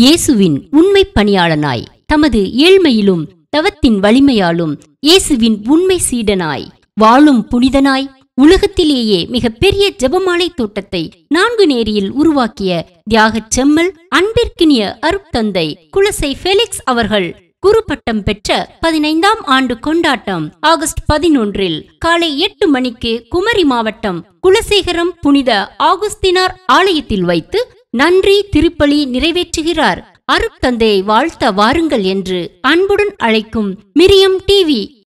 இயேசுவின் உண்மை பணியாளனாய் தமது ஏழ்மையிலும் தவத்தின் வலிமையாலும் இயேசுவின் உண்மை சீடனாய் வாழும் புனிதனாய் உலகத்திலேயே மிகப்பெரிய ஜெபமாலை தோட்டத்தை நான்கு நேரியில் உருவாக்கிய தியாகச் செம்மல் அன்பிற்கினிய அருட்தந்தை குலசை ஃபெலிக்ஸ் அவர்கள் குரு பட்டம் பெற்ற பதினைந்தாம் ஆண்டு கொண்டாட்டம் ஆகஸ்ட் பதினொன்றில் காலை எட்டு மணிக்கு குமரி மாவட்டம் குலசேகரம் புனித ஆகுஸ்தினார் ஆலயத்தில் வைத்து நன்றி திருப்பலி நிறைவேற்றுகிறார் அருட்தந்தையை வாழ்த்த வாருங்கள் என்று அன்புடன் அழைக்கும் மிரியம் டிவி